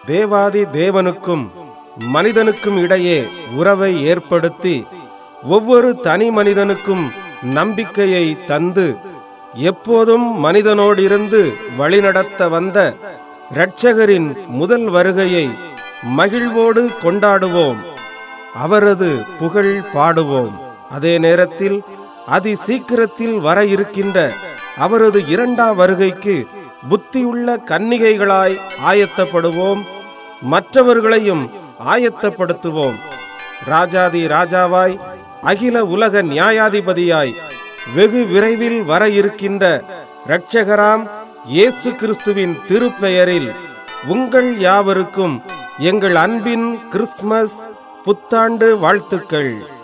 தேவாதி தேவனுக்கும் மனிதனுக்கும் இடையே உறவை ஏற்படுத்தி ஒவ்வொரு தனி மனிதனுக்கும் நம்பிக்கையை தந்து எப்போதும் மனிதனோடிருந்து வழிநடத்த வந்த இரட்சகரின் முதல் வருகையை மகிழ்வோடு கொண்டாடுவோம் அவரது புகழ் பாடுவோம் அதே நேரத்தில் அதி சீக்கிரத்தில் வர இருக்கின்ற அவரது இரண்டாம் வருகைக்கு புத்தியுள்ள கன்னிகைகளாய் ஆயத்தப்படுவோம் மற்றவர்களையும் ஆயத்தப்படுத்துவோம் ராஜாதி ராஜாவாய் அகில உலக நியாயாதிபதியாய் வெகு விரைவில் வர இருக்கின்ற இரட்சகராம் இயேசு கிறிஸ்துவின் திருப்பெயரில் உங்கள் யாவருக்கும் எங்கள் அன்பின் கிறிஸ்மஸ் புத்தாண்டு வாழ்த்துக்கள்